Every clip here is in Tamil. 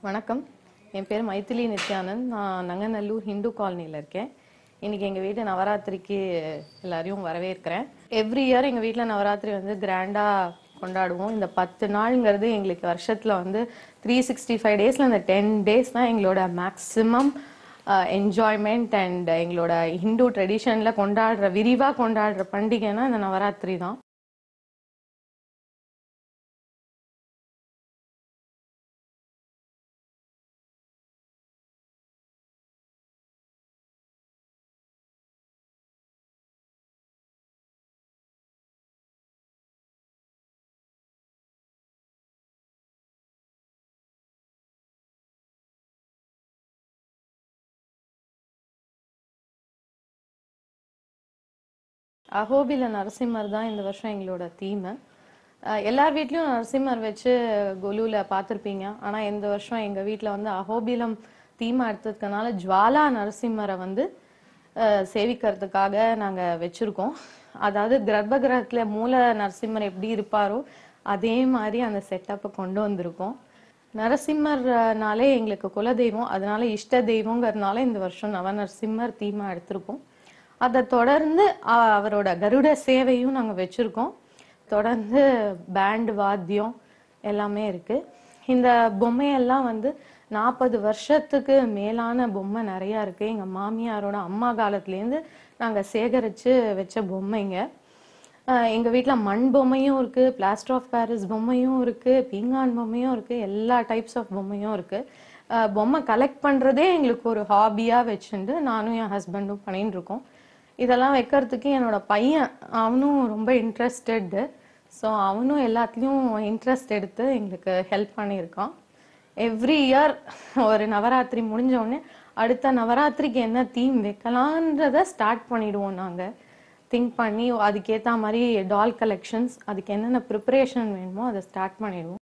வணக்கம் என் பேர் மைதிலி நித்யானந்த் நான் நங்கநல்லூர் ஹிந்து காலனியில் இருக்கேன் இன்னைக்கு எங்கள் வீட்டு நவராத்திரிக்கு எல்லாரையும் வரவேற்கிறேன் எவ்ரி இயர் எங்கள் வீட்டில் நவராத்திரி வந்து கிராண்டாக கொண்டாடுவோம் இந்த பத்து நாளுங்கிறது எங்களுக்கு வருஷத்தில் வந்து த்ரீ சிக்ஸ்டி ஃபைவ் டேஸில் இந்த டென் டேஸ் தான் எங்களோட மேக்ஸிமம் என்ஜாய்மெண்ட் அண்ட் எங்களோட ஹிந்து ட்ரெடிஷனில் கொண்டாடுற விரிவாக கொண்டாடுற பண்டிகைனா இந்த நவராத்திரி தான் அகோபில நரசிம்மர் தான் இந்த வருஷம் எங்களோட தீம் எல்லார் வீட்லயும் நரசிம்மர் வச்சு கொலுல பார்த்துருப்பீங்க ஆனா இந்த வருஷம் எங்க வீட்ல வந்து அகோபிலம் தீமா எடுத்ததுனால ஜுவாலா நரசிம்மரை வந்து அஹ், சேவிக்கிறதுக்காக நாங்க வச்சிருக்கோம் அதாவது கர்ப்ப கிரகத்துல மூல நரசிம்மர் எப்படி இருப்பாரோ அதே மாதிரி அந்த செட்டப்பை கொண்டு வந்திருக்கோம் நரசிம்மர்னாலே எங்களுக்கு குலதெய்வம் அதனால இஷ்ட தெய்வங்கிறதுனால இந்த வருஷம் நவநரசிம்மர் தீமா எடுத்திருக்கோம் அதை தொடர்ந்து அ- அவரோட கருட சேவையும் நாங்க வச்சிருக்கோம் தொடர்ந்து பேண்ட் வாத்தியம் எல்லாமே இருக்கு இந்த பொம்மையெல்லாம் வந்து நாற்பது வருஷத்துக்கு மேலான பொம்மை நிறைய இருக்கு எங்க மாமியாரோட அம்மா காலத்துலேருந்து நாங்க சேகரிச்சு வச்ச பொம்மைங்க அஹ் எங்க வீட்ல மண் பொம்மையும் இருக்கு பிளாஸ்டர் ஆஃப் பாரிஸ் பொம்மையும் இருக்கு பீங்கான் பொம்மையும் இருக்கு எல்லா டைப்ஸ் ஆஃப் பொம்மையும் இருக்கு அஹ் பொம்மை கலெக்ட் பண்றதே எங்களுக்கு ஒரு ஹாபியா வச்சுட்டு நானும் என் ஹஸ்பண்டும் பண்ணிட்டு இருக்கோம் இதெல்லாம் வைக்கிறதுக்கு என்னோட பையன் அவனும் ரொம்ப இன்ட்ரெஸ்டட் ஸோ அவனும் எல்லாத்துலேயும் இன்ட்ரெஸ்ட் எடுத்து எங்களுக்கு ஹெல்ப் பண்ணியிருக்கான் எவ்ரி இயர் ஒரு நவராத்திரி முடிஞ்ச உடனே அடுத்த நவராத்திரிக்கு என்ன தீம் வைக்கலான்றத ஸ்டார்ட் பண்ணிடுவோம் நாங்க திங்க் பண்ணி அதுக்கேத்த மாதிரி டால் கலெக்ஷன்ஸ் அதுக்கு என்னென்ன ப்ரிப்பரேஷன் வேணுமோ அதை ஸ்டார்ட் பண்ணிடுவோம்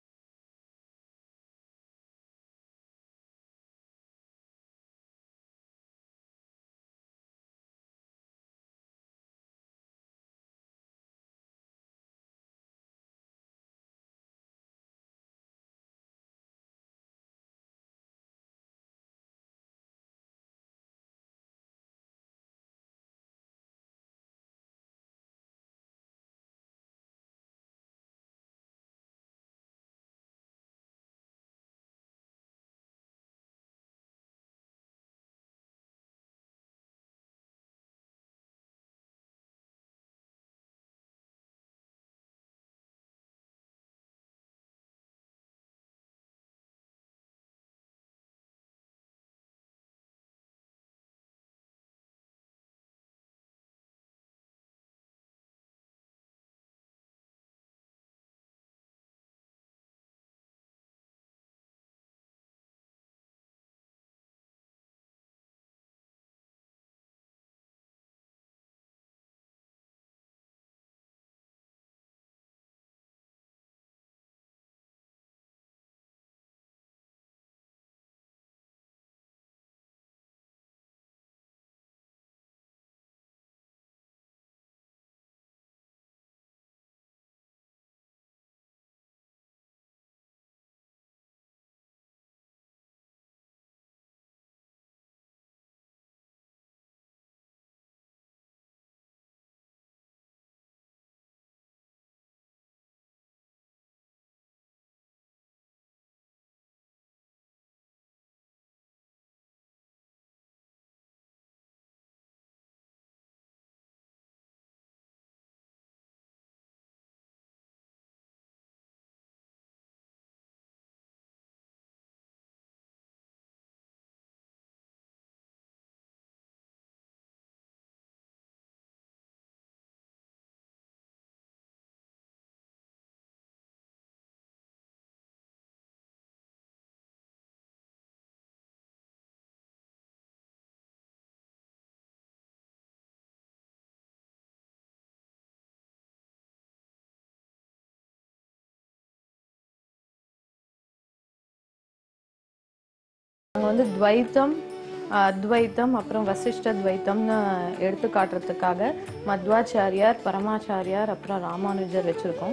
நாங்கள் வந்து துவைத்தம் அஹ், அத்வைத்தம் அப்புறம் வசிஷ்ட துவைத்தம்னு எடுத்து காட்டுறதுக்காக மத்வாச்சாரியார் பரமாச்சாரியார் அப்புறம் ராமானுஜர் வச்சுருக்கோம்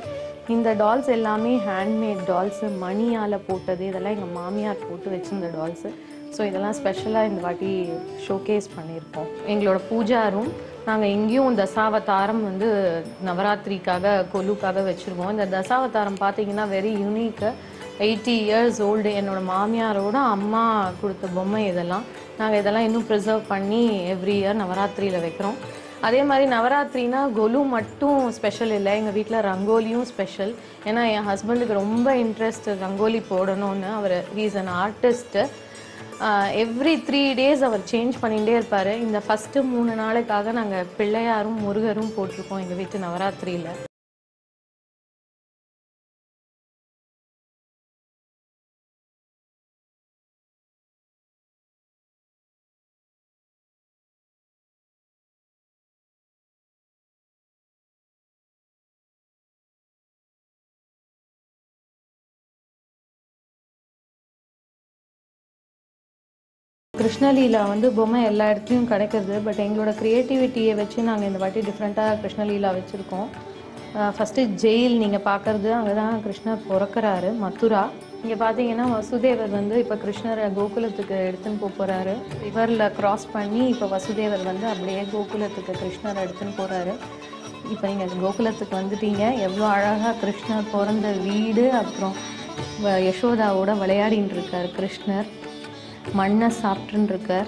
இந்த டால்ஸ் எல்லாமே ஹேண்ட்மேட் டால்ஸு மணியால் போட்டது இதெல்லாம் எங்கள் மாமியார் போட்டு வச்சிருந்த டால்ஸு ஸோ இதெல்லாம் ஸ்பெஷலாக இந்த வாட்டி ஷோகேஸ் பண்ணியிருக்கோம் எங்களோட பூஜா ரூம் நாங்கள் எங்கேயும் தசாவதாரம் வந்து நவராத்திரிக்காக கொலுக்காக வச்சுருக்கோம் இந்த தசாவதாரம் பார்த்தீங்கன்னா very unique eighty years old என்னோட மாமியாரோட அம்மா கொடுத்த பொம்மை இதெல்லாம் நாங்கள் இதெல்லாம் இன்னும் ப்ரிசர்வ் பண்ணி எவ்ரி இயர் நவராத்திரியில் வைக்கிறோம் அதே மாதிரி நவராத்திரினா கொலு மட்டும் ஸ்பெஷல் இல்லை எங்கள் வீட்டில் ரங்கோலியும் ஸ்பெஷல் ஏன்னா என் ஹஸ்பண்டுக்கு ரொம்ப இன்ட்ரெஸ்ட் ரங்கோலி போடணும்னு அவர் he's an artist every three days அவர் சேஞ்ச் பண்ணிகிட்டே இருப்பார் இந்த ஃபஸ்ட்டு மூணு நாளுக்காக நாங்கள் பிள்ளையாரும் முருகரும் போட்டிருக்கோம் எங்கள் வீட்டு நவராத்திரியில் கிருஷ்ணலீலா வந்து பொம்மை எல்லா இடத்துலையும் கிடைக்கிறது பட் எங்களோட க்ரியேட்டிவிட்டியை வச்சு நாங்கள் இந்த வாட்டி டிஃப்ரெண்ட்டாக கிருஷ்ணலீலா வச்சுருக்கோம் ஃபஸ்ட்டு ஜெயில் நீங்கள் பார்க்குறது அங்கே தான் கிருஷ்ணர் பிறக்கறாரு மதுரா இங்கே பார்த்தீங்கன்னா வசுதேவர் வந்து இப்போ கிருஷ்ணரை கோகுலத்துக்கு எடுத்துன்னு போக போகிறாரு ரிவரில் கிராஸ் பண்ணி இப்போ வசுதேவர் வந்து அப்படியே கோகுலத்துக்கு கிருஷ்ணரை எடுத்துன்னு போகிறாரு இப்போ நீங்கள் கோகுலத்துக்கு வந்துட்டீங்க எவ்வளோ அழகாக கிருஷ்ணர் பிறந்த வீடு அப்புறம் வ- யசோதாவோட விளையாடின்னு இருக்கார் கிருஷ்ணர் மண்ணை சாப்பிட்டுன்னு இருக்கார்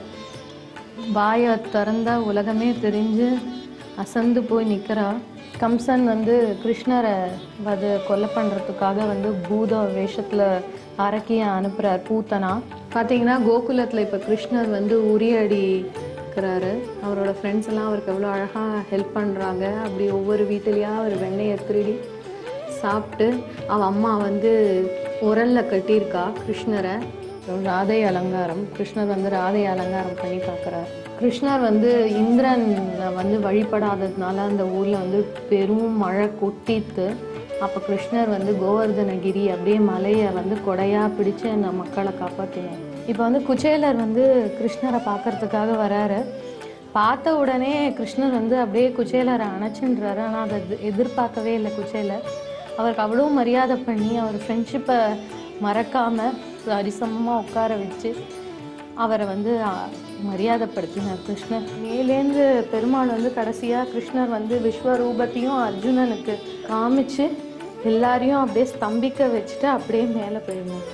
வாயை திறந்தா உலகமே தெரிஞ்சு அசந்து போய் நிற்கிறா கம்சன் வந்து கிருஷ்ணரை அது கொலை பண்ணுறதுக்காக வந்து பூத வேஷத்தில் அரக்கிய அனுப்புகிறார் பூத்தனா பார்த்தீங்கன்னா கோகுலத்தில் இப்போ கிருஷ்ணர் வந்து உரியடிக்கிறாரு அவரோட ஃப்ரெண்ட்ஸ் எல்லாம் அவருக்கு எவ்வளோ அழகாக ஹெல்ப் பண்ணுறாங்க அப்படி ஒவ்வொரு வீட்டிலையா அவர் வெண்ணெயை திருடி சாப்பிட்டு அவ அம்மா வந்து உரல்ல கட்டியிருக்கா கிருஷ்ணரை ராதை அலங்காரம் கிருஷ்ணர் வந்து ராதை அலங்காரம் பண்ணி பார்க்குறார் கிருஷ்ணர் வந்து இந்திரன் வந்து வழிபடாததுனால அந்த ஊரில் வந்து பெரும் மழை கொட்டித்து அப்போ கிருஷ்ணர் வந்து கோவர்தனகிரி அப்படியே மலையை வந்து கொடையாக பிடிச்சு அந்த மக்களை காப்பாற்றினார் இப்போ வந்து குச்சேலர் வந்து கிருஷ்ணரை பார்க்கறதுக்காக வராரு பார்த்த உடனே கிருஷ்ணர் வந்து அப்படியே குச்சேலரை அணைச்சுன்றாரு ஆனால் அதை எதி- எதிர்பார்க்கவே இல்லை குச்சேலர் அவருக்கு அவ்வளோ மரியாதை பண்ணி அவர் ஃப்ரெண்ட்ஷிப்பை மறக்காமல் சரிசமமாக உட்கார வச்சு அவரை வந்து அ, மரியாதைப்படுத்தினார் கிருஷ்ணர் மேலேந்து பெருமாள் வந்து கடைசியாக கிருஷ்ணர் வந்து விஸ்வரூபத்தையும் அர்ஜுனனுக்கு காமிச்சு எல்லாரையும் அப்படியே ஸ்தம்பிக்க வச்சுட்டு அப்படியே மேலே போயிடணும்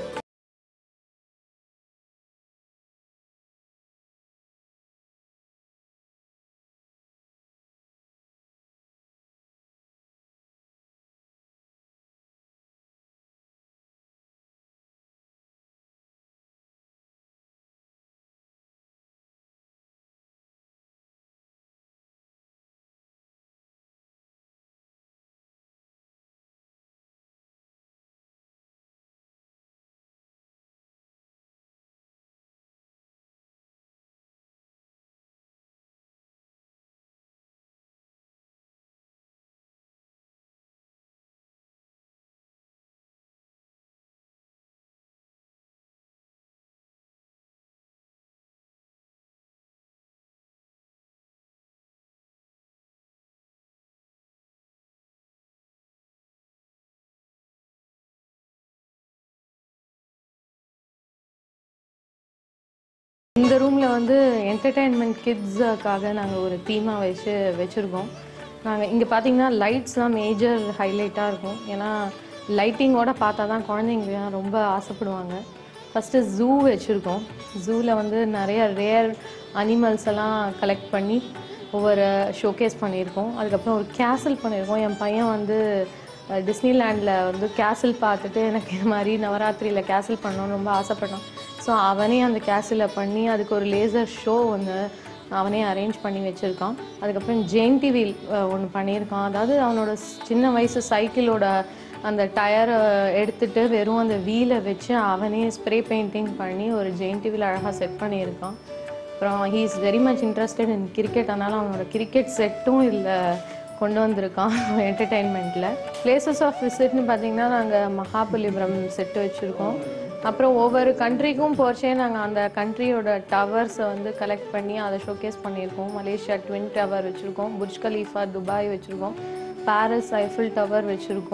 இந்த ரூமில் வந்து என்டர்டெயின்மெண்ட் கிட்ஸுக்காக நாங்கள் ஒரு தீமாக வச்சு வச்சுருக்கோம் நாங்கள் இங்கே பார்த்தீங்கன்னா லைட்ஸ் தான் மேஜர் ஹைலைட்டாக இருக்கும் ஏன்னா லைட்டிங்கோட பார்த்தா தான் குழந்தைங்க ரொம்ப ஆசைப்படுவாங்க ஃபஸ்ட்டு ஜூ வச்சுருக்கோம் ஜூவில் வந்து நிறைய ரேர் அனிமல்ஸ் எல்லாம் கலெக்ட் பண்ணி ஒவ்வொரு ஷோகேஸ் பண்ணியிருக்கோம் அதுக்கப்புறம் ஒரு கேசல் பண்ணியிருக்கோம் என் பையன் வந்து டிஸ்னிலேண்டில் வந்து கேசல் பார்த்துட்டு எனக்கு இது மாதிரி நவராத்திரியில் கேசல் பண்ணணும்னு ரொம்ப ஆசைப்பட்டான் ஸோ அவனே அந்த கேசலை பண்ணி அதுக்கு ஒரு லேசர் ஷோ ஒன்று அவனே அரேஞ்ச் பண்ணி வச்சுருக்கான் அதுக்கப்புறம் ஜெயின்டி வீல் ஒன்று பண்ணியிருக்கான் அதாவது அவனோட ஸ்- சின்ன வயசு சைக்கிளோட அந்த டயரை எடுத்துட்டு வெறும் அந்த வீலை வச்சு அவனே ஸ்ப்ரே பெயிண்டிங் பண்ணி ஒரு ஜெயின்டி வீல் அழகாக செட் பண்ணியிருக்கான் அப்புறம் he is very much interested in cricket அதனால் அவனோட கிரிக்கெட் செட்டும் இல்லை கொண்டு வந்திருக்கான் என்டர்டெயின்மெண்ட்டில் பிளேசஸ் ஆஃப் விசிட்னு பார்த்தீங்கன்னா நாங்கள் மகாபலிபுரம் செட்டு வச்சுருக்கோம் அப்புறம் ஒவ்வொரு கண்ட்ரிக்கும் போச்சே நாங்கள் அந்த கண்ட்ரியோட டவர்ஸை வந்து கலெக்ட் பண்ணி அதை ஷோகேஸ் பண்ணியிருக்கோம் மலேசியா ட்வின் டவர் வச்சுருக்கோம் புர்ஜ் கலீஃபா துபாய் வச்சுருக்கோம் பாரிஸ் ஐஃபில் டவர் வச்சுருக்கோம்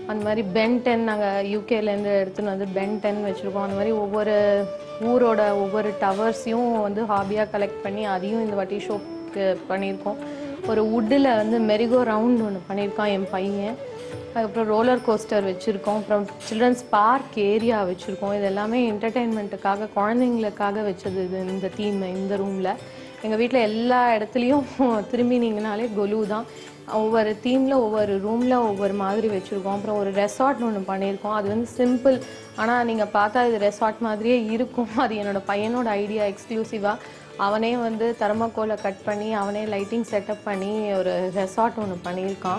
அந்த மாதிரி பென் டென் நாங்கள் யூகேலேருந்து எடுத்துன்னு வந்து பென் டென் வச்சுருக்கோம் அந்த மாதிரி ஒவ்வொரு ஊரோட ஒவ்வொரு டவர்ஸையும் வந்து ஹாபியாக கலெக்ட் பண்ணி அதையும் இந்த வாட்டி ஷோக்கு பண்ணியிருக்கோம் ஒரு வுட்டில் வந்து மெரிகோ ரவுண்ட் ஒன்று பண்ணியிருக்கான் என் பையன் அதுக்கப்புறம் ரோலர் கோஸ்டர் வச்சுருக்கோம் அப்புறம் சில்ட்ரன்ஸ் பார்க் ஏரியா வச்சுருக்கோம் இது எல்லாமே என்டர்டெயின்மெண்ட்டுக்காக குழந்தைங்களுக்காக வச்சது இது இந்த தீம் இந்த ரூமில் எங்கள் வீட்டில் எல்லா இடத்துலையும் திரும்பினீங்கனாலே கொலு தான் ஒவ்வொரு தீமில் ஒவ்வொரு ரூமில் ஒவ்வொரு மாதிரி வச்சுருக்கோம் அப்புறம் ஒரு ரெசார்ட் ஒன்று பண்ணியிருக்கோம் அது வந்து சிம்பிள் ஆனால் நீங்கள் பார்த்தா இது ரெசார்ட் மாதிரியே இருக்கும் அது என்னோட பையனோட ஐடியா எக்ஸ்க்ளூசிவாக அவனே வந்து தர்மக்கோலை கட் பண்ணி அவனே லைட்டிங் செட்டப் பண்ணி ஒரு ரெசார்ட் ஒன்று பண்ணியிருக்கான்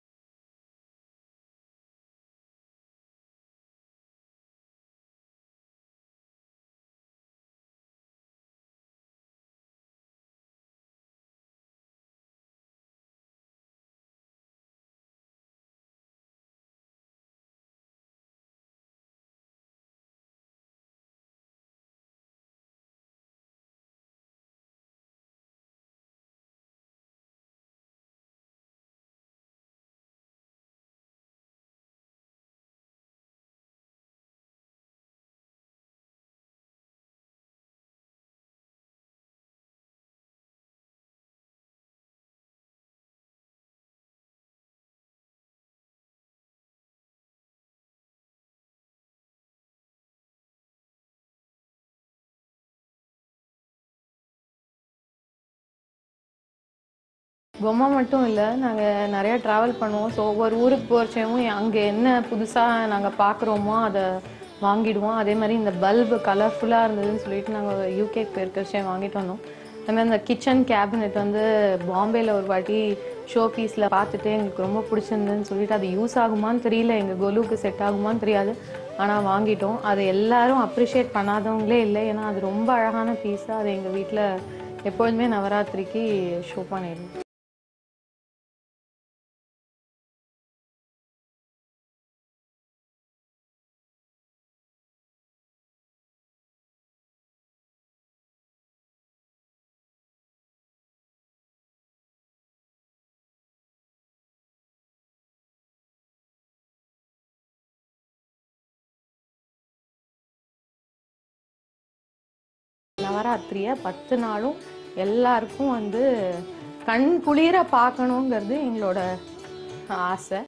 பொம்மை மட்டும் இல்லை நாங்கள் நிறையா ட்ராவல் பண்ணுவோம் ஸோ ஒவ்வொரு ஊருக்கு போகிறச்சவும் அங்கே என்ன புதுசாக நாங்கள் பார்க்குறோமோ அதை வாங்கிடுவோம் அதே மாதிரி இந்த பல்பு கலர்ஃபுல்லாக இருந்ததுன்னு சொல்லிட்டு நாங்கள் யூகே போயிருக்கிறச்சே வாங்கிட்டு வந்தோம் அதே மாதிரி இந்த கிச்சன் கேபினெட் வந்து பாம்பேயில் ஒரு வாட்டி ஷோ பீஸில் பார்த்துட்டு எங்களுக்கு ரொம்ப பிடிச்சிருந்ததுன்னு சொல்லிட்டு அது யூஸ் ஆகுமான்னு தெரியல எங்கள் கொலுவுக்கு செட் ஆகுமான்னு தெரியாது ஆனால் வாங்கிட்டோம் அதை எல்லாரும் அப்ரிஷியேட் பண்ணாதவங்களே இல்லை ஏன்னா அது ரொம்ப அழகான பீஸாக அது எங்கள் வீட்டில் எப்பொழுதுமே நவராத்திரிக்கு ஷோ பண்ணிடுவோம் நவராத்திரியை பத்து நாளும் எல்லாருக்கும் வந்து கண் குளிர பார்க்கணுங்கிறது எங்களோட ஆசை